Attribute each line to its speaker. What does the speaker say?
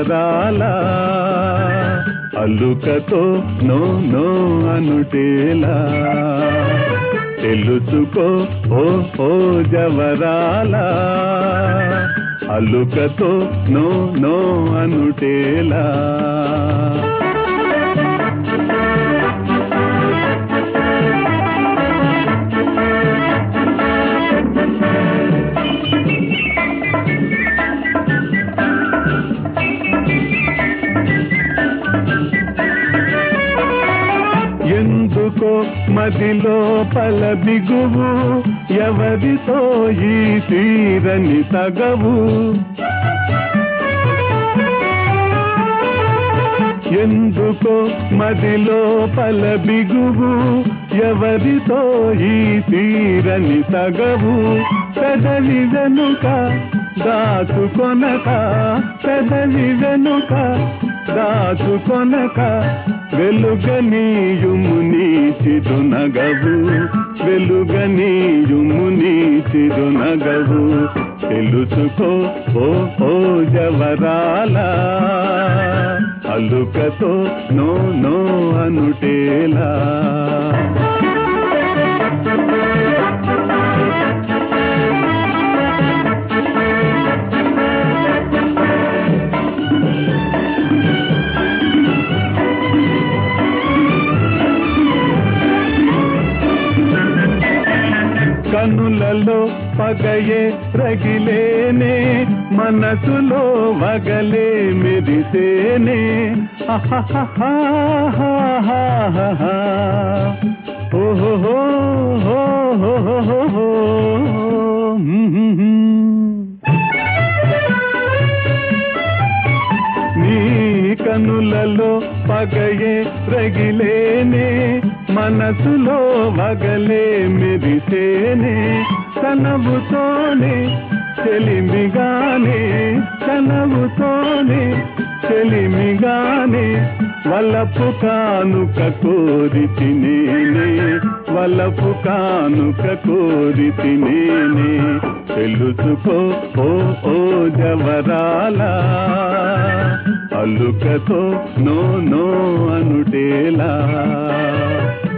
Speaker 1: జవరాల అల్లుకతో no no అనుటేలా తెలుసుకో ఓ ఓ జవరాల అల్లుకతో no no అనుటేలా ఎందుకో మదిలో పల బిగువు ఎవరితో ఈ తీరని తగవు ఎందుకో మదిలో పల బిగువు ఎవరితో ఈ తీరని తగవు పెదవి వెనుక దాచుకొనక పెదవి వెనుక దాచుకొనక వెలుగనీయుము నీ చిరునగవు వెలుగనీయుము నీ చిరునగవు తెలుసుకో ఓ ఓ జవరాల అలుకతో నో నో అనుటేలా కనులలో పగయే రగిలేనే మనసులో వగలే మెరిసేనే అహహహహహహహ. ఓహోహో, హోహోహోహో. మ్మ్. నీ కనులలో పగయే రగిలేనే మనసులో వగలే మెరిసేనే కనవుతోనే చెలిమిగానే కనవుతోనే చెలిమిగానే వలపు కానుక కోరి తినేనే వలపు కానుక కోరి తినేనే తెలుసుకో ఓ ఓ జవరాల అల్లుకతో నో నో అనుటేలా